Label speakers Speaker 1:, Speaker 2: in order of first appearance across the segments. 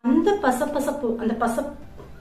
Speaker 1: அந்த பசப்பசப்பு அந்த பசப்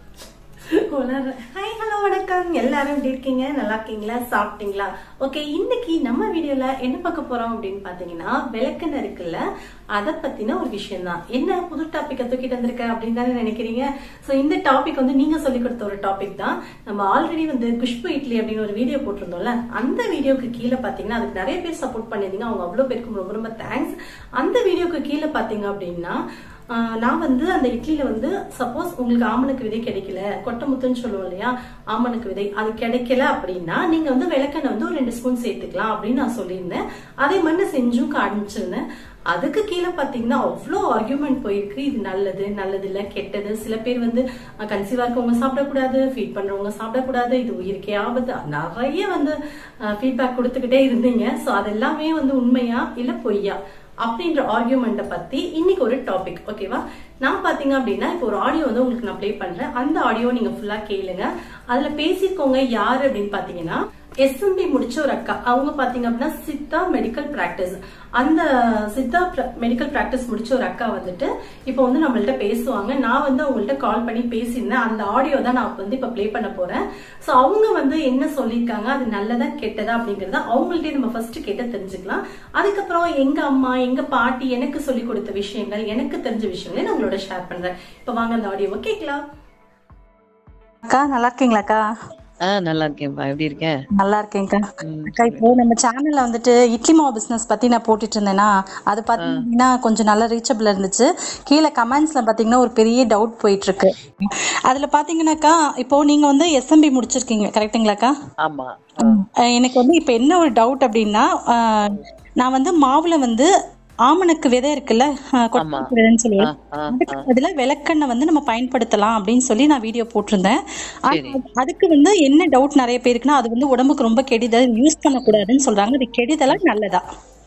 Speaker 1: hi hello வணக்கம் எல்லாரும் எப்படி இருக்கீங்க நல்லா இருக்கீங்களா சாப்பிட்டீங்களா ஓகே இன்னைக்கு நம்ம வீடியோல என்ன பார்க்க போறோம் அப்படின்னு பாத்தீங்கன்னா விளக்கெண்ணெய் இருக்குல்ல அதை பத்தின ஒரு விஷயம் தான் என்ன புது டாபிக் தூக்கிட்டு வந்திருக்க அப்படின்னு தானே நினைக்கிறீங்க சோ இந்த டாபிக் வந்து நீங்க சொல்லி கொடுத்த ஒரு டாபிக் தான் நம்ம ஆல்ரெடி வந்து குஷ்பு இட்லி அப்படின்னு ஒரு வீடியோ போட்டிருந்தோம்ல அந்த வீடியோக்கு கீழே பாத்தீங்கன்னா அதுக்கு நிறைய பேர் சப்போர்ட் பண்ணிருந்தீங்க அவங்க அவ்வளவு பேருக்கு ரொம்ப ரொம்ப தேங்க்ஸ் அந்த வீடியோக்கு கீழே பாத்தீங்க அப்படின்னா ஆஹ் நான் வந்து அந்த இட்லியில வந்து சப்போஸ் உங்களுக்கு ஆமணக்கு விதை கிடைக்கல கொட்டமுத்துன்னு சொல்லுவோம் இல்லையா ஆமணக்கு விதை அது கிடைக்கல அப்படின்னா நீங்க வந்து விளக்கெண்ணெய் வந்து ஒரு ரெண்டு ஸ்பூன் சேர்த்துக்கலாம் அப்படின்னு நான் சொல்லியிருந்தேன் அதே மாதிரி நான் செஞ்சும் காமிச்சிருந்தேன் அதுக்கு கீழே பாத்தீங்கன்னா அவ்வளோ ஆர்கியூமெண்ட் போயிருக்கு இது நல்லது நல்லது இல்ல கெட்டது சில பேர் வந்து கன்சீவா இருக்கவங்க சாப்பிடக்கூடாது ஃபீட் பண்றவங்க சாப்பிடக்கூடாது இது உயிருக்கே ஆபத்து நிறைய வந்து ஃபீட்பேக் கொடுத்துக்கிட்டே இருந்தீங்க ஸோ அதெல்லாமே வந்து உண்மையா இல்ல பொய்யா அப்படின்ற ஆர்கியூமெண்ட்டை பத்தி இன்னைக்கு ஒரு டாபிக் ஓகேவா நான் பாத்தீங்க அப்படின்னா இப்போ ஒரு ஆடியோ வந்து உங்களுக்கு நான் ப்ளே பண்றேன் அந்த ஆடியோ நீங்க ஃபுல்லா கேளுங்க அதுல பேசியிருக்கவங்க யாரு அப்படின்னு பாத்தீங்கன்னா எஸ்எம்பி முடிச்ச ஒரு அக்கா அவங்க பாத்தீங்க அப்படின்னா சித்தா மெடிக்கல் பிராக்டிஸ் அந்த சித்தா மெடிக்கல் பிராக்டிஸ் முடிச்ச ஒரு அக்கா வந்துட்டு இப்போ வந்து நம்மள்ட்ட பேசுவாங்க நான் வந்து அவங்கள்ட்ட கால் பண்ணி பேசியிருந்தேன் அந்த ஆடியோ தான் நான் வந்து இப்ப ப்ளே பண்ண போறேன் சோ அவங்க வந்து என்ன சொல்லியிருக்காங்க அது நல்லதா கெட்டதா அப்படிங்கறத அவங்கள்ட்டே நம்ம ஃபர்ஸ்ட் கேட்டு தெரிஞ்சுக்கலாம் அதுக்கப்புறம் எங்க அம்மா எங்க பாட்டி எனக்கு சொல்லி கொடுத்த விஷயங்கள் எனக்கு தெரிஞ்ச விஷயங்களை நான் உங்களோட ஷேர் பண்றேன் இப்ப வாங்க அந்த ஆடியோவை கேட்கலாம்
Speaker 2: அக்கா நல்லா இருக்கீங்களாக்கா
Speaker 3: ஆ நல்லா இருக்கேன்ப்பா எப்படி இருக்க
Speaker 2: நல்லா இருக்கேன்க்கா
Speaker 3: ம்,
Speaker 2: அக்கா இப்போ நம்ம சேனல்ல வந்துட்டு இட்லி மாவு பிசினஸ் பத்தி நான் போட்டுட்டு இருந்தேனா அது பாத்தீங்கன்னா கொஞ்சம் நல்லா ரீச்சபிள் இருந்துச்சு கீழே கமெண்ட்ஸ்ல பாத்தீங்கன்னா ஒரு பெரிய டவுட் போயிட்டு இருக்கு அதுல பாத்தீங்கன்னாக்கா இப்போ நீங்க வந்து எஸ்எம்பி முடிச்சிருக்கீங்க கரெக்ட்டுங்களாக்கா
Speaker 3: ஆமா
Speaker 2: அஹ் எனக்கு வந்து இப்போ என்ன ஒரு டவுட் அப்படின்னா அஹ் நான் வந்து மாவுல வந்து ஆமணக்கு விதை இருக்குல்ல அஹ் கொட்டை விதைன்னு
Speaker 3: ஆ,
Speaker 2: சொல்லுவோம்
Speaker 3: ஆ,
Speaker 2: அதுக்கு பதிலா விளக்கெண்ணெய் வந்து நம்ம பயன்படுத்தலாம் அப்படின்னு சொல்லி நான் வீடியோ போட்டிருந்தேன் ஆனா,
Speaker 3: சரி.
Speaker 2: அதுக்கு வந்து என்ன டவுட் நிறைய பேருக்குன்னா அது வந்து உடம்புக்கு ரொம்ப கெடுதல் யூஸ் பண்ணக்கூடாதுன்னு சொல்றாங்க அது கெடுதலா நல்லதா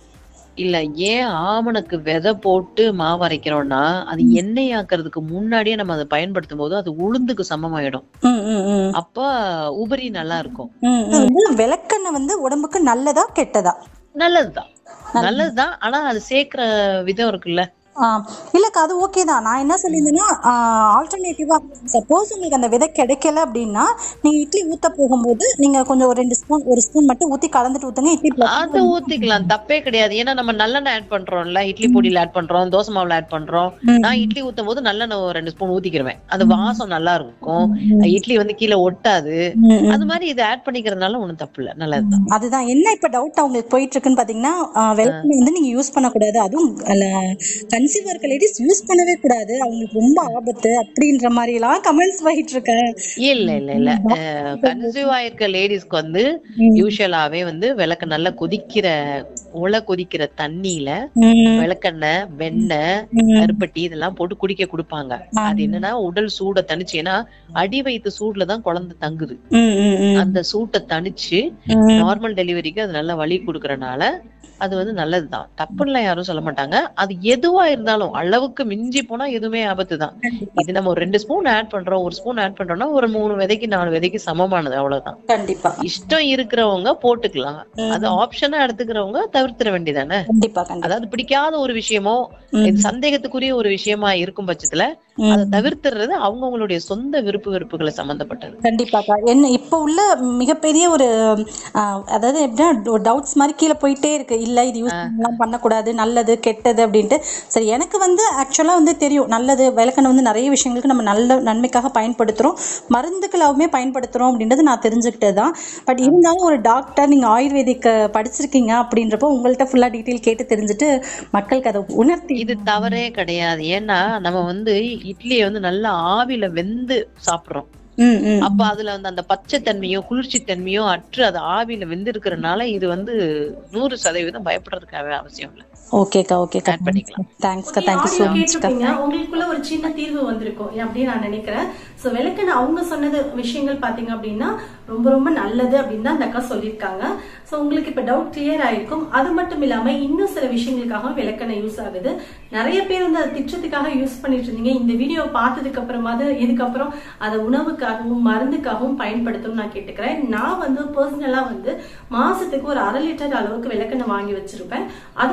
Speaker 3: இல்ல ஏன் ஆமணக்கு விதை போட்டு மாவு அரைக்கிறோம்னா அது எண்ணெய் ஆக்குறதுக்கு முன்னாடியே நம்ம அதை பயன்படுத்தும் போது அது உளுந்துக்கு சமமாயிடும்
Speaker 2: ம், ம், ம்.
Speaker 3: அப்ப உபரி நல்லா இருக்கும்
Speaker 2: ம், ம். வந்து விளக்கெண்ணெய் வந்து உடம்புக்கு நல்லதா கெட்டதா
Speaker 3: நல்லதுதான் நல்லதுதான் ஆனா அது சேர்க்கிற விதம் இருக்குல்ல
Speaker 2: ஆ, இல்லக்கா அது ஓகே தான் நான் என்ன சொல்லியிருந்தேன்னா ஆல்டர்னேட்டிவா சப்போஸ் உங்களுக்கு அந்த விதை கிடைக்கல அப்படின்னா நீங்க இட்லி ஊத்த போகும்போது நீங்க கொஞ்சம் ஒரு ரெண்டு ஸ்பூன் ஒரு ஸ்பூன் மட்டும் ஊத்தி கலந்துட்டு ஊத்துங்க இட்லி plus
Speaker 3: அது ஊத்திக்கலாம் தப்பே கிடையாது ஏன்னா நம்ம நல்லெண்ணெய் ஆட் பண்றோம்ல இட்லி பொடியில ஆட் பண்றோம் தோசை மாவுல ஆட் பண்றோம்
Speaker 2: ம்.
Speaker 3: நான் இட்லி ஊத்தும் போது நல்லெண்ணெய் ஒரு ரெண்டு ஸ்பூன் ஊத்திக்கிருவேன் அது வாசம் நல்லா இருக்கும் இட்லி வந்து கீழே ஒட்டாது
Speaker 2: ம், ம்.
Speaker 3: அது மாதிரி இதை ஆட் பண்ணிக்கிறதுனால ஒண்ணும் தப்பு இல்ல நல்லதுதான்
Speaker 2: அதுதான் என்ன இப்ப டவுட் அவங்களுக்கு போயிட்டு இருக்குன்னு பாத்தீங்கன்னா ஆ, விளக்கெண்ணெய் வந்து நீங்க யூஸ் பண்ணக்கூடாது அதுவும் கன்சீவ் இருக்க லேடிஸ் யூஸ் பண்ணவே கூடாது அவங்களுக்கு ரொம்ப ஆபத்து அப்படின்ற மாதிரி எல்லாம் கமெண்ட்ஸ் போயிட்டு இருக்கேன்
Speaker 3: இல்ல இல்ல இல்ல கன்சீவ் ஆயிருக்க லேடிஸ்க்கு வந்து யூஸ்வலாவே வந்து விளக்க நல்லா கொதிக்கிற உலை கொதிக்கிற தண்ணியில
Speaker 2: ம்,
Speaker 3: விளக்கெண்ணெய் வெண்ணெய்
Speaker 2: ம்,
Speaker 3: கருப்பட்டி இதெல்லாம் போட்டு குடிக்க கொடுப்பாங்க அது என்னன்னா உடல் சூட தணிச்சு ஏன்னா அடி வயிற்று சூடுல தான் குழந்தை தங்குது
Speaker 2: ம், ம், ம்,
Speaker 3: அந்த சூட்டை தணிச்சு
Speaker 2: ம்.
Speaker 3: நார்மல் டெலிவரிக்கு அது நல்லா வலி கொடுக்கறனால அது வந்து நல்லதுதான் தப்புன்னு யாரும் சொல்ல மாட்டாங்க அது எதுவா இருந்தாலும் அளவுக்கு மிஞ்சி போனா எதுவுமே ஆபத்து தான் இது நம்ம ஒரு ரெண்டு ஸ்பூன் ஆட் பண்றோம் ஒரு ஸ்பூன் ஆட் பண்றோம்னா ஒரு மூணு விதைக்கு நாலு விதைக்கு சமமானது அவ்வளவுதான்
Speaker 2: கண்டிப்பா
Speaker 3: இஷ்டம் இருக்கிறவங்க போட்டுக்கலாம் அது ஆப்ஷனா எடுத்துக்கிறவங்க தவிர்த்திட வேண்டியதானே
Speaker 2: கண்டிப்பா கண்டிப்பா
Speaker 3: அதாவது பிடிக்காத ஒரு விஷயமோ
Speaker 2: ம்.
Speaker 3: இது சந்தேகத்துக்குரிய ஒரு விஷயமா இருக்கும் பட்சத்துல
Speaker 2: ம்.
Speaker 3: அதை தவிர்த்துறது அவங்கவுங்களுடைய சொந்த விருப்பு வெறுப்புகளை சம்பந்தப்பட்டது
Speaker 2: கண்டிப்பாக்கா என்ன இப்போ உள்ள மிகப்பெரிய ஒரு ஆஹ், அதாவது எப்படின்னா டவுட்ஸ் மாதிரி கீழே போயிட்டே இருக்கு இல்ல இது யூஸ் பண்ணலாம் பண்ணக்கூடாது நல்லது கெட்டது அப்படின்ட்டு சரி எனக்கு வந்து ஆக்சுவலா வந்து தெரியும் நல்லது விளக்கெண்ணெய் வந்து நிறைய விஷயங்களுக்கு நம்ம நல்ல நன்மைக்காக பயன்படுத்துறோம் மருந்துகளாகவுமே பயன்படுத்துறோம் அப்படின்றது நான் தெரிஞ்சுக்கிட்டது தான் பட் இருந்தாலும் ஒரு டாக்டர் நீங்க ஆயுர்வேதிக் படிச்சிருக்கீங்க அப்படின்றப்போ உங்கள்கிட்ட ஃபுல்லா டீட்டெயில் கேட்டு தெரிஞ்சுட்டு மக்களுக்கு அதை உணர்த்தி
Speaker 3: இது தவறே கிடையாது ஏன்னா நம்ம வந்து இட்லியை வந்து நல்லா ஆவில வெந்து சாப்பிடுறோம்
Speaker 2: ம் ம்
Speaker 3: அப்ப அதுல வந்து அந்த பச்சை தன்மையோ குளிர்ச்சி தன்மையோ அற்று அது ஆவியில வெந்து இருக்கிறதுனால இது வந்து நூறு சதவீதம் பயப்படுறதுக்காக அவசியம் இல்லை
Speaker 2: ஓகேக்கா ஓகேக்கா
Speaker 3: ஆட் பண்ணிக்கலாம்
Speaker 2: தேங்க்ஸ்க்கா
Speaker 1: Okay,
Speaker 2: தேங்க்யூ ஸோ
Speaker 1: audio
Speaker 2: மச்க்கா
Speaker 1: கேட்டிருப்பீங்க. உங்களுக்குள்ள ஒரு சின்ன தீர்வு வந்திருக்கும் அப்படின்னு நான் நினைக்கிறேன் சோ விளக்குன்னு அவங்க சொன்னது விஷயங்கள் பாத்தீங்க அப்படின்னா ரொம்ப ரொம்ப நல்லது அப்படின்னு தான் அந்த அக்கா சொல்லியிருக்காங்க சோ உங்களுக்கு இப்ப டவுட் கிளியர் ஆயிருக்கும் அது மட்டும் இல்லாம இன்னும் சில விஷயங்களுக்காக விளக்கெண்ணெய் யூஸ் ஆகுது நிறைய பேர் வந்து அதை திட்டத்துக்காக யூஸ் பண்ணிட்டு இருந்தீங்க இந்த வீடியோ பார்த்ததுக்கு அப்புறமாவது இதுக்கப்புறம் அதை உணவுக்காகவும் மருந்துக்காகவும் பயன்படுத்தணும் நான் கேட்டுக்கிறேன் நான் வந்து பர்சனலா வந்து மாசத்துக்கு ஒரு அரை லிட்டர் அளவுக்கு விளக்கெண்ணெய் வாங்கி வச்சிருப்பேன் அது வந்து எனக்கு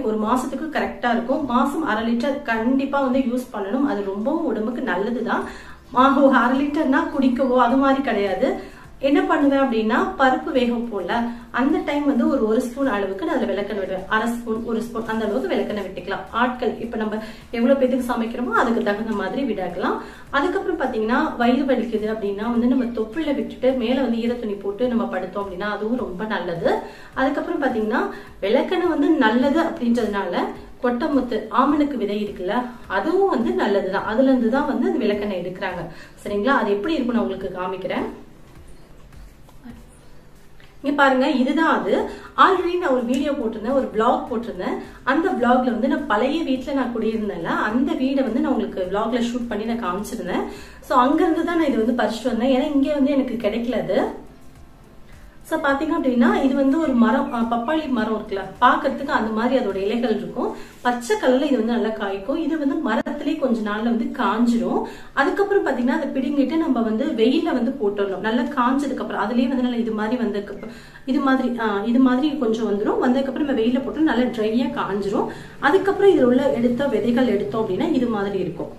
Speaker 1: ஒரு மாசத்துக்கு கரெக்டா இருக்கும் மாசம் அரை லிட்டர் கண்டிப்பா வந்து யூஸ் பண்ணணும் அது ரொம்பவும் உடம்புக்கு நல்லதுதான் மா- ஒரு அரை லிட்டர்னா குடிக்கவோ அது மாதிரி கிடையாது என்ன பண்ணுவேன் அப்படின்னா பருப்பு வேகம் போல அந்த டைம் வந்து ஒரு ஒரு ஸ்பூன் அளவுக்கு நான் அதுல விளக்கெண்ணெய் விடுவேன் அரை ஸ்பூன் ஒரு ஸ்பூன் அந்த அளவுக்கு விளக்கெண்ணெய் விட்டுக்கலாம் ஆட்கள் இப்ப நம்ம எவ்வளவு பேத்துக்கு சமைக்கிறோமோ அதுக்கு தகுந்த மாதிரி விடக்கலாம் அதுக்கப்புறம் பாத்தீங்கன்னா வயிறு வலிக்குது அப்படின்னா வந்து நம்ம தொப்புள்ள விட்டுட்டு மேல வந்து ஈரத்துணி போட்டு நம்ம படுத்தோம் அப்படின்னா அதுவும் ரொம்ப நல்லது அதுக்கப்புறம் பாத்தீங்கன்னா விளக்கெண்ணெய் வந்து நல்லது அப்படின்றதுனால கொட்டமுத்து ஆமணுக்கு விதை இருக்குல்ல அதுவும் வந்து நல்லதுதான் அதுல இருந்து தான் வந்து அந்த விளக்கெண்ணெய் எடுக்கிறாங்க சரிங்களா அது எப்படி இருக்கும் நான் உங்களுக்கு காமிக்கிறேன் இங்க பாருங்க இதுதான் அது ஆல்ரெடி நான் ஒரு வீடியோ போட்டிருந்தேன் ஒரு vlog போட்டிருந்தேன் அந்த vlogல வந்து நான் பழைய வீட்ல நான் குடியிருந்தேன்ல அந்த வீடை வந்து நான் உங்களுக்கு vlogல ஷூட் பண்ணி நான் காமிச்சிருந்தேன் சோ அங்க இருந்து தான் நான் இது வந்து பறிச்சுட்டு வந்தேன் ஏன்னா இங்க வந்து எனக்கு கிடைக்கல அது சோ பாத்தீங்க அப்படின்னா இது வந்து ஒரு மரம் அஹ், பப்பாளி மரம் இருக்குல்ல பாக்குறதுக்கு அந்த மாதிரி அதோட இலைகள் இருக்கும் பச்சை கலர்ல இது வந்து நல்லா காய்க்கும் இது வந்து மரத்திலே கொஞ்ச நாள்ல வந்து காஞ்சிரும் அதுக்கப்புறம் பாத்தீங்கன்னா அதை பிடுங்கிட்டு நம்ம வந்து வெயில்ல வந்து போட்டுடணும் நல்லா காஞ்சதுக்கு அப்புறம் அதுலயே வந்து நல்லா இது மாதிரி வந்ததுக்கு அப்புறம் இது மாதிரி ஆஹ், இது மாதிரி கொஞ்சம் வந்துரும் வந்ததுக்கு அப்புறம் நம்ம வெயில்ல போட்டு நல்லா ட்ரையா காஞ்சிரும் அதுக்கப்புறம் இதுல உள்ள எடுத்த விதைகள் எடுத்தோம் அப்படின்னா இது மாதிரி இருக்கும்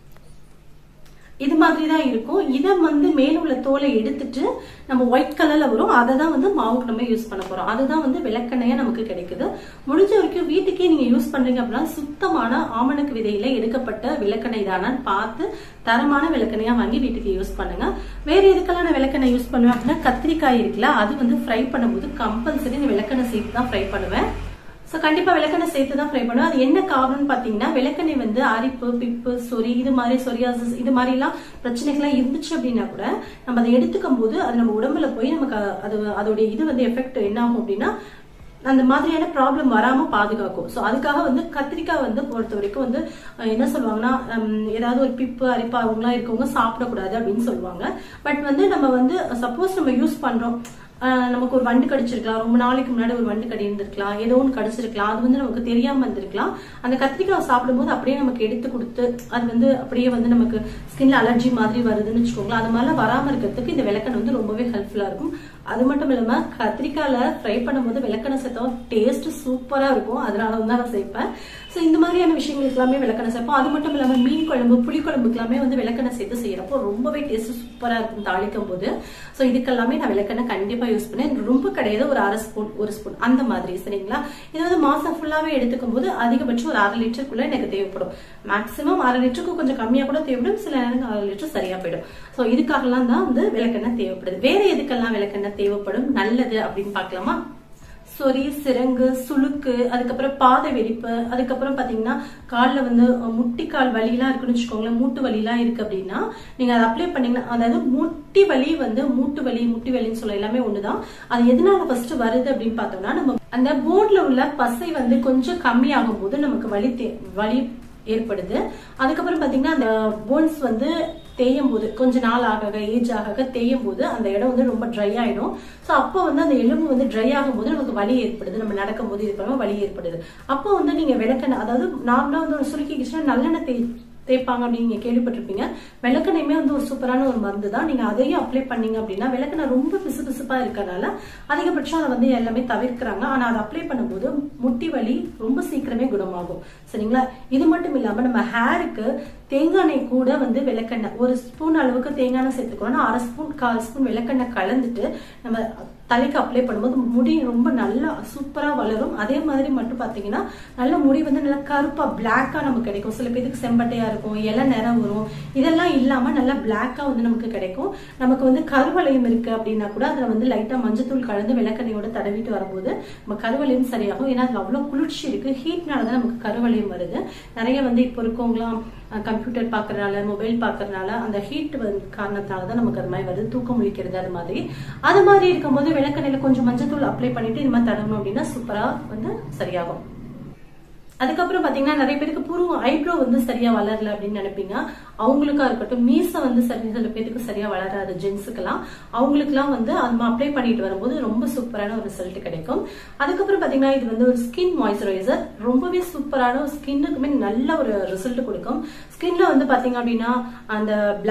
Speaker 1: இது மாதிரி தான் இருக்கும் இதை வந்து மேல உள்ள தோலை எடுத்துட்டு நம்ம ஒயிட் கலர்ல வரும் அதை தான் வந்து மாவுக்கு நம்ம யூஸ் பண்ண போறோம் அதுதான் வந்து விளக்கெண்ணெயா நமக்கு கிடைக்குது முடிஞ்ச வரைக்கும் வீட்டுக்கே நீங்க யூஸ் பண்றீங்க அப்படின்னா சுத்தமான ஆமணக்கு விதையில எடுக்கப்பட்ட விளக்கெண்ணெய் தானான்னு பார்த்து தரமான விளக்கெண்ணெயா வாங்கி வீட்டுக்கு யூஸ் பண்ணுங்க வேற எதுக்கெல்லாம் நான் விளக்கெண்ணெய் யூஸ் பண்ணுவேன் அப்படின்னா கத்திரிக்காய் இருக்குல்ல அது வந்து ஃப்ரை பண்ணும்போது கம்பல்சரி இந்த விளக்கெண்ணெய் சேர்த்து தான் ஃப்ரை பண்ணுவேன் சோ கண்டிப்பா விளக்கெண்ணெய் சேர்த்து தான் ஃப்ரை பண்ணுவேன் அது என்ன காரணம்னு பாத்தீங்கன்னா விளக்கெண்ணெய் வந்து அரிப்பு பிப்பு சொறி இது மாதிரி சொரியாசிஸ் இது மாதிரி எல்லாம் பிரச்சனைகள்லாம் இருந்துச்சு அப்படின்னா கூட நம்ம அதை எடுத்துக்கும் போது அது நம்ம உடம்புல போய் நமக்கு அ- அது அதோடைய இது வந்து எஃபெக்ட் என்ன ஆகும் அப்படின்னா அந்த மாதிரியான ப்ராப்ளம் வராம பாதுகாக்கும் சோ அதுக்காக வந்து கத்திரிக்காய் வந்து பொறுத்த வரைக்கும் வந்து அஹ், என்ன சொல்லுவாங்கன்னா ஹம், ஏதாவது ஒரு பிப்பு அரிப்பு அவங்கலாம் இருக்கவங்க சாப்பிடக்கூடாது அப்படின்னு சொல்லுவாங்க பட் வந்து நம்ம வந்து சப்போஸ் நம்ம யூஸ் பண்றோம் ஆஹ் நமக்கு ஒரு வண்டு கடிச்சிருக்கலாம் ரொம்ப நாளைக்கு முன்னாடி ஒரு வண்டு கடி இருந்திருக்கலாம் ஏதோ ஒன்று கடிச்சிருக்கலாம் அது வந்து நமக்கு தெரியாம இருந்திருக்கலாம் அந்த கத்திரிக்காய் சாப்பிடும்போது அப்படியே நமக்கு எடுத்து கொடுத்து அது வந்து அப்படியே வந்து நமக்கு ஸ்கின்ல அலர்ஜி மாதிரி வருதுன்னு வச்சுக்கோங்களேன் அது மாதிரிலாம் வராம இருக்கிறதுக்கு இந்த விளக்கெண்ணெய் வந்து ரொம்பவே ஹெல்ப்ஃபுல்லா இருக்கும் அது மட்டும் இல்லாம கத்திரிக்காயில ஃப்ரை பண்ணும்போது விளக்கெண்ணெய் சேர்த்தா டேஸ்ட் சூப்பரா இருக்கும் அதனால வந்து நான் சேர்ப்பேன் ஸோ இந்த மாதிரியான விஷயங்களுக்கு எல்லாமே விளக்கெண்ணெய் சேர்ப்போம் அது மட்டும் இல்லாம மீன் குழம்பு புளி குழம்புக்கு எல்லாமே வந்து விளக்கெண்ணெய் சேர்த்து செய்யறப்போ ரொம்பவே டேஸ்ட் சூப்பரா இருக்கும் தாளிக்கும் போது ஸோ இதுக்கெல்லாமே நான் விளக்கெண்ணெய் கண்டிப்பா யூஸ் பண்ணேன் ரொம்ப கிடையாது ஒரு அரை ஸ்பூன் ஒரு ஸ்பூன் அந்த மாதிரி சரிங்களா இது வந்து மாசம் ஃபுல்லாவே எடுத்துக்கும் போது அதிகபட்சம் ஒரு அரை லிட்டருக்குள்ள எனக்கு தேவைப்படும் மேக்ஸிமம் அரை லிட்டருக்கு கொஞ்சம் கம்மியா கூட தேவைப்படும் சில நேரங்கள் அரை லிட்டர் சரியா போயிடும் ஸோ இதுக்காகலாம் தான் வந்து விளக்கெண்ணெய் தேவைப்படுது வேற எதுக்கெல்லாம் விளக்கெண்ணெய் தேவைப்படும் நல்லது அப்படின்னு பார்க்கலாமா சொறி சிரங்கு சுளுக்கு அதுக்கப்புறம் பாதை வெடிப்பு அதுக்கப்புறம் பாத்தீங்கன்னா கால்ல வந்து அஹ், முட்டிக்கால் வலிலாம் இருக்குன்னு வச்சுக்கோங்களேன் மூட்டு வலிலாம் இருக்கு அப்படின்னா நீங்க அதை அப்ளை பண்ணீங்கன்னா அதாவது முட்டி வலி வந்து மூட்டு வலி முட்டி வலின்னு சொல்ல எல்லாமே ஒண்ணுதான் அது எதனால ஃபர்ஸ்ட் வருது அப்படின்னு பார்த்தோம்னா நம்ம அந்த போன்ல உள்ள பசை வந்து கொஞ்சம் கம்மியாகும் போது நமக்கு வலி தே- வலி ஏற்படுது அதுக்கப்புறம் பாத்தீங்கன்னா அந்த போன்ஸ் வந்து தேயும் போது கொஞ்ச நாள் ஆக ஏஜ் ஆக தேயும் போது அந்த இடம் வந்து ரொம்ப ட்ரை ஆயிடும் சோ அப்போ வந்து அந்த எலும்பு வந்து ட்ரை ஆகும் போது நமக்கு வலி ஏற்படுது நம்ம நடக்கும் போது இது பண்ணும்போது வலி ஏற்படுது அப்போ வந்து நீங்க விளக்கெண்ணெய் அதாவது நார்மலா வந்து ஒரு சுருக்கிக்கிச்சுன்னா நல்லெண்ணெய் தே தேய்ப்பாங்க அப்படின்னு நீங்க கேள்விப்பட்டிருப்பீங்க விளக்கெண்ணெயுமே வந்து ஒரு சூப்பரான ஒரு மருந்து தான் நீங்க அதையும் அப்ளை பண்ணீங்க அப்படின்னா விளக்கெண்ணெய் ரொம்ப பிசு பிசுப்பா இருக்கறனால அதிகபட்சம் அதை வந்து எல்லாமே தவிர்க்கிறாங்க ஆனா அதை அப்ளை பண்ணும்போது முட்டி வலி ரொம்ப சீக்கிரமே குணமாகும் சரிங்களா இது மட்டும் இல்லாம நம்ம ஹேருக்கு தேங்காய் எண்ணெய் கூட வந்து விளக்கெண்ணெய் ஒரு ஸ்பூன் அளவுக்கு தேங்காய் எண்ணெய் சேர்த்துக்கணும் அரை ஸ்பூன் கால் ஸ்பூன் விளக்கெண்ணெய் கலந்துட்டு நம்ம தலைக்கு அப்ளை பண்ணும்போது முடி ரொம்ப நல்லா சூப்பரா வளரும் அதே மாதிரி மட்டும் பாத்தீங்கன்னா நல்ல முடி வந்து நல்லா கருப்பா பிளாக்கா நமக்கு கிடைக்கும் சில பேருக்கு செம்பட்டையா இருக்கும் இலை நிறம் வரும் இதெல்லாம் இல்லாம நல்லா பிளாக்கா வந்து நமக்கு கிடைக்கும் நமக்கு வந்து கருவளையம் இருக்கு அப்படின்னா கூட அதுல வந்து லைட்டா மஞ்சத்தூள் கலந்து விளக்கெண்ணையோட தடவிட்டு வரும்போது நம்ம கருவளையம் சரியாகும் ஏன்னா அதுல அவ்வளவு குளிர்ச்சி இருக்கு ஹீட்னால தான் நமக்கு கருவளையம் வருது நிறைய வந்து இப்போ இருக்கவங்களாம் கம்ப்யூட்டர் பாக்குறதுனால மொபைல் பாக்குறதுனால அந்த ஹீட் காரணத்தினால தான் நமக்கு அது மாதிரி வருது தூக்கம் முழிக்கிறது அது மாதிரி அது மாதிரி இருக்கும்போது விளக்கெண்ணையில கொஞ்சம் மஞ்சத்தூள் அப்ளை பண்ணிட்டு இது மாதிரி தடவணும் அப்படின்னா சூப்பரா வந்து சரியாகும் அதுக்கப்புறம் பாத்தீங்கன்னா நிறைய பேருக்கு புருவம் ஐப்ரோ வந்து சரியா வளரல அப்படின்னு நினைப்பீங்க அவங்களுக்கா இருக்கட்டும் மீசை வந்து சரி சில பேருக்கு சரியா வளராது ஜென்ஸுக்கெல்லாம் அவங்களுக்குலாம் வந்து அந்த அப்ளை பண்ணிட்டு வரும்போது ரொம்ப சூப்பரான ஒரு ரிசல்ட் கிடைக்கும் அதுக்கப்புறம் பாத்தீங்கன்னா இது வந்து ஒரு ஸ்கின் மாய்ஸ்சரைசர் ரொம்பவே சூப்பரான ஒரு ஸ்கின்னுக்குமே நல்ல ஒரு ரிசல்ட் கொடுக்கும் ஸ்கின்ல வந்து பாத்தீங்க அப்படின்னா அந்த பிளாக்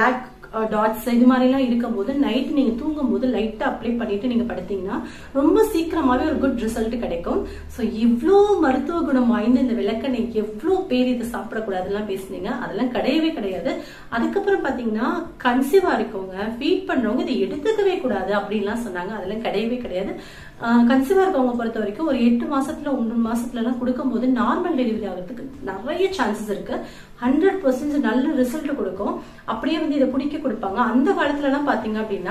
Speaker 1: டாட்ஸ் இது மாதிரிலாம் இருக்கும்போது நைட் நீங்க தூங்கும் போது லைட்டா அப்ளை பண்ணிட்டு நீங்க படுத்தீங்கன்னா ரொம்ப சீக்கிரமாவே ஒரு குட் ரிசல்ட் கிடைக்கும் ஸோ இவ்வளோ மருத்துவ குணம் வாய்ந்த இந்த விளக்கெண்ணெய் எவ்வளோ பேர் இதை சாப்பிடக்கூடாதுலாம் பேசுனீங்க அதெல்லாம் கிடையவே கிடையாது அதுக்கப்புறம் பாத்தீங்கன்னா கன்சீவா இருக்கவங்க ஃபீட் பண்றவங்க இதை எடுத்துக்கவே கூடாது அப்படின்லாம் சொன்னாங்க அதெல்லாம் கிடையவே கிடையாது கன்சீவா இருக்கவங்க பொறுத்த வரைக்கும் ஒரு எட்டு மாசத்துல ஒன்பது மாசத்துல எல்லாம் கொடுக்கும்போது நார்மல் டெலிவரி ஆகிறதுக்கு நிறைய சான்சஸ் இருக்கு ஹண்ட்ரட் பர்சன்ட் நல்ல ரிசல்ட் கொடுக்கும் அப்படியே வந்து இதை பிடிக்க கொடுப்பாங்க அந்த காலத்துல எல்லாம் பாத்தீங்க அப்படின்னா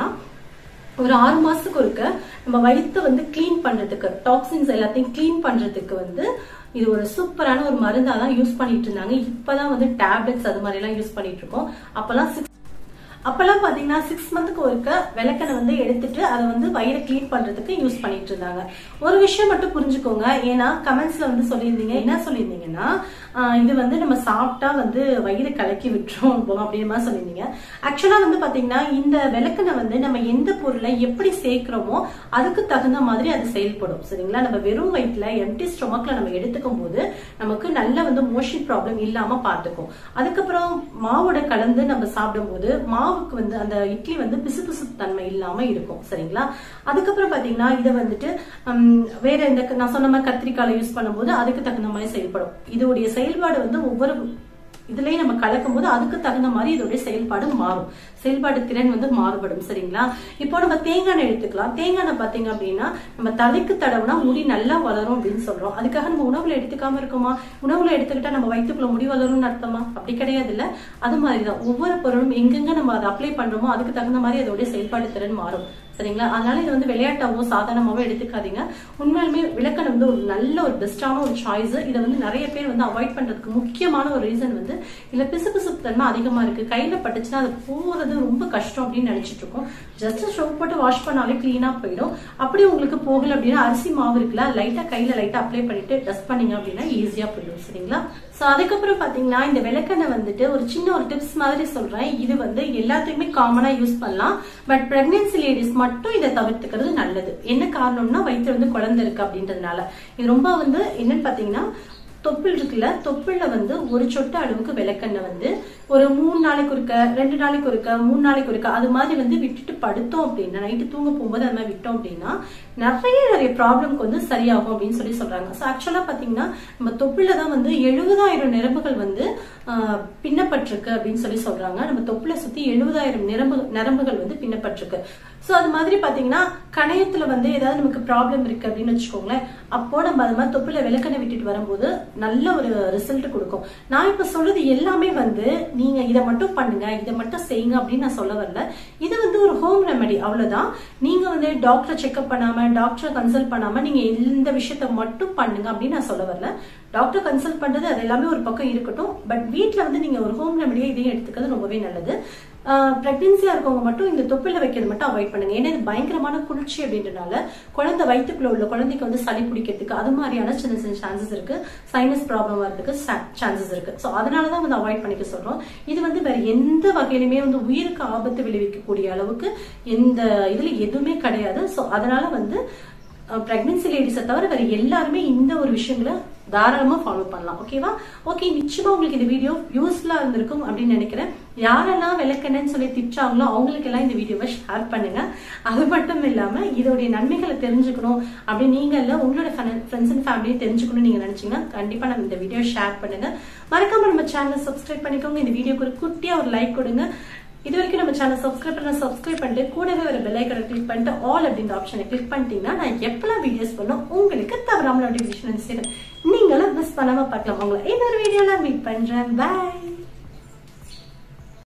Speaker 1: ஒரு ஆறு மாசத்துக்கு ஒருக்க நம்ம வயித்தை வந்து க்ளீன் பண்றதுக்கு டாக்ஸின்ஸ் எல்லாத்தையும் க்ளீன் பண்றதுக்கு வந்து இது ஒரு சூப்பரான ஒரு மருந்தா தான் யூஸ் பண்ணிட்டு இருந்தாங்க இப்பதான் வந்து டேப்லெட்ஸ் அது மாதிரி எல்லாம் யூஸ் பண்ணிட்டு இருக்கோம் அப்பெல்லாம் சிக்ஸ் அப்பெல்லாம் பாத்தீங்கன்னா சிக்ஸ் மந்த்துக்கு ஒருக்க விளக்கெண்ணெய் வந்து எடுத்துட்டு அதை வந்து வயிறை க்ளீன் பண்றதுக்கு யூஸ் பண்ணிட்டு இருந்தாங்க ஒரு விஷயம் மட்டும் புரிஞ்சுக்கோங்க ஏன்னா கமெண்ட்ஸ்ல வந்து சொல்லியிருந்தீங்க என்ன சொல்லியிருந்தீங்கன்னா ஆஹ் இது வந்து நம்ம சாப்பிட்டா வந்து வயிறு கலக்கி விட்டுரும் போகும் அப்படின்ற மாதிரி சொல்லியிருந்தீங்க ஆக்சுவலா வந்து பாத்தீங்கன்னா இந்த விளக்கெண்ணெய் வந்து நம்ம எந்த பொருளை எப்படி சேர்க்கிறோமோ அதுக்கு தகுந்த மாதிரி அது செயல்படும் சரிங்களா நம்ம வெறும் வயிற்றுல எம்டி ஸ்டொமக்ல நம்ம எடுத்துக்கும் போது நமக்கு நல்ல வந்து மோஷன் ப்ராப்ளம் இல்லாம பார்த்துக்கும் அதுக்கப்புறம் மாவோட கலந்து நம்ம சாப்பிடும்போது மாவுக்கு வந்து அந்த இட்லி வந்து பிசுபிசு தன்மை இல்லாம இருக்கும் சரிங்களா அதுக்கப்புறம் பாத்தீங்கன்னா இதை வந்துட்டு ஹம், வேற இந்த நான் சொன்ன மாதிரி கத்திரிக்காய் யூஸ் பண்ணும்போது அதுக்கு தகுந்த மாதிரி செயல்படும் இதோடைய செயல்பாடு வந்து ஒவ்வொரு இதுலயும் நம்ம கலக்கும் போது அதுக்கு தகுந்த மாதிரி இதோடைய செயல்பாடு மாறும் செயல்பாடு திறன் வந்து மாறுபடும் சரிங்களா இப்போ நம்ம தேங்காய் எண்ணெய் எடுத்துக்கலாம் தேங்காய் எண்ணெய் பாத்தீங்க அப்படின்னா நம்ம தலைக்கு தடவுனா முடி நல்லா வளரும் அப்படின்னு சொல்றோம் அதுக்காக நம்ம உணவுல எடுத்துக்காம இருக்கோமா உணவுல எடுத்துக்கிட்டா நம்ம வயிற்றுக்குள்ள முடி வளரும்னு அர்த்தமா அப்படி கிடையாது இல்ல அது மாதிரிதான் ஒவ்வொரு பொருளும் எங்கெங்க நம்ம அதை அப்ளை பண்றோமோ அதுக்கு தகுந்த மாதிரி அதோடைய செயல்பாடு திறன் மாறும் சரிங்களா அதனால இது வந்து விளையாட்டாவோ சாதாரணமாவோ எடுத்துக்காதீங்க உண்மையாலுமே விளக்கண் வந்து ஒரு நல்ல ஒரு பெஸ்டான ஒரு சாய்ஸ் இதை வந்து நிறைய பேர் வந்து அவாய்ட் பண்றதுக்கு முக்கியமான ஒரு ரீசன் வந்து இதுல பிசுபிசுப்பு தன்மை அதிகமா இருக்கு கையில பட்டுச்சுன்னா அது போறது ரொம்ப கஷ்டம் அப்படின்னு நினைச்சிட்டு இருக்கோம் ஜஸ்ட் சோப் போட்டு வாஷ் பண்ணாலே கிளீனா போயிடும் அப்படி உங்களுக்கு போகல அப்படின்னா அரிசி மாவு இருக்குல்ல லைட்டா கையில லைட்டா அப்ளை பண்ணிட்டு டஸ்ட் பண்ணீங்க அப்படின்னா ஈஸியா போயிடும் சரிங்களா சோ அதுக்கப்புறம் பாத்தீங்கன்னா இந்த விளக்கெண்ணெய் வந்துட்டு ஒரு சின்ன ஒரு டிப்ஸ் மாதிரி சொல்றேன் இது வந்து எல்லாத்துக்குமே காமனா யூஸ் பண்ணலாம் பட் பிரெக்னன்சி லேடிஸ் மட்டும் இதை தவிர்த்துக்கிறது நல்லது என்ன காரணம்னா வயிற்று வந்து குழந்தை இருக்கு அப்படின்றதுனால இது ரொம்ப வந்து என்னன்னு பாத்தீங்கன்னா தொப்புள் இருக்குல்ல தொப்புள்ல வந்து ஒரு சொட்டு அளவுக்கு விளக்கெண்ணெய் வந்து ஒரு மூணு நாளைக்கு ஒருக்க ரெண்டு நாளைக்கு ஒருக்க மூணு நாளைக்கு ஒருக்க அது மாதிரி வந்து விட்டுட்டு படுத்தோம் அப்படின்னா நைட்டு தூங்க போகும்போது அது மாதிரி விட்டோம் அப்படின்னா நிறைய நிறைய ப்ராப்ளம்க்கு வந்து சரியாகும் அப்படின்னு சொல்லி சொல்றாங்க ஸோ ஆக்சுவலா பாத்தீங்கன்னா நம்ம தொப்புல தான் வந்து எழுபதாயிரம் நரம்புகள் வந்து ஆஹ், பின்னப்பட்டிருக்கு அப்படின்னு சொல்லி சொல்றாங்க நம்ம தொப்புல சுத்தி எழுபதாயிரம் நரம்பு நரம்புகள் வந்து பின்னப்பட்டிருக்கு ஸோ அது மாதிரி பாத்தீங்கன்னா கணையத்துல வந்து ஏதாவது நமக்கு ப்ராப்ளம் இருக்கு அப்படின்னு வச்சுக்கோங்களேன் அப்போ நம்ம அது மாதிரி தொப்புல விளக்கெண்ணெய் விட்டுட்டு வரும்போது நல்ல ஒரு ரிசல்ட் கொடுக்கும் நான் இப்ப சொல்றது எல்லாமே வந்து நீங்க இதை மட்டும் பண்ணுங்க இதை மட்டும் செய்யுங்க அப்படின்னு நான் சொல்ல வரல இது வந்து ஒரு ஹோம் ரெமெடி அவ்வளவுதான் நீங்க வந்து டாக்டரை செக்அப் பண்ணாம டாக்டரை கன்சல்ட் பண்ணாம நீங்க இந்த விஷயத்த மட்டும் பண்ணுங்க அப்படின்னு நான் சொல்ல வரல டாக்டர் கன்சல்ட் பண்றது அது எல்லாமே ஒரு பக்கம் இருக்கட்டும் பட் வீட்ல வந்து நீங்க ஒரு ஹோம் ரெமெடியா இதையும் எடுத்துக்கிறது ரொம்பவே நல்லது பிரெக்னன்சியா இருக்கவங்க மட்டும் இந்த தொப்பில வைக்கிறது மட்டும் அவாய்ட் பண்ணுங்க ஏன்னா இது பயங்கரமான குளிர்ச்சி அப்படின்றனால குழந்தை வயிற்றுக்குள்ள உள்ள குழந்தைக்கு வந்து சளி பிடிக்கிறதுக்கு அது மாதிரியான சின்ன சின்ன சான்சஸ் இருக்கு சைனஸ் ப்ராப்ளம் வரதுக்கு சான்சஸ் இருக்கு ஸோ அதனாலதான் வந்து அவாய்ட் பண்ணிக்க சொல்றோம் இது வந்து வேற எந்த வகையிலுமே வந்து உயிருக்கு ஆபத்து விளைவிக்கக்கூடிய அளவுக்கு எந்த இதுல எதுவுமே கிடையாது ஸோ அதனால வந்து பிரெக்னன்சி லேடிஸை தவிர வேற எல்லாருமே இந்த ஒரு விஷயங்களை தாராளமா ஃபாலோ பண்ணலாம் ஓகேவா ஓகே நிச்சயமா உங்களுக்கு இந்த வீடியோ யூஸ்ஃபுல்லா இருந்திருக்கும் அப்படின்னு நினைக்கிறேன் யாரெல்லாம் விளக்கெண்ணன்னு சொல்லி திட்டாங்களோ அவங்களுக்கு எல்லாம் இந்த வீடியோவை ஷேர் பண்ணுங்க அது மட்டும் இல்லாம இதோடைய நன்மைகளை தெரிஞ்சுக்கணும் அப்படி நீங்க இல்ல உங்களோட ஃப்ரெண்ட்ஸ் அண்ட் ஃபேமிலியை தெரிஞ்சுக்கணும் நீங்க நினைச்சீங்கன்னா கண்டிப்பா நம்ம இந்த வீடியோ ஷேர் பண்ணுங்க மறக்காம நம்ம சேனலை சப்ஸ்கிரைப் பண்ணிக்கோங்க இந்த வீடியோக்கு ஒரு குட்டியா ஒரு லைக் கொடுங்க இது வரைக்கும் நம்ம சேனல் சப்ஸ்கிரைப் பண்ண சப்ஸ்கிரைப் பண்ணிட்டு கூடவே ஒரு பெல் ஐக்கனை கிளிக் பண்ணிட்டு ஆல் அப்படின்ற ஆப்ஷனை கிளிக் பண்ணிட்டீங்கன்னா நான் எப்பெல்லாம் வீடியோஸ் பண்ணோம் உங்களுக்கு தவறாம நோட்டிபிகேஷன் சேரும் நீங்களும் மிஸ் பண்ணாம பார்க்கலாம் உங்களை இன்னொரு வீடியோல மீட் பண்றேன் பை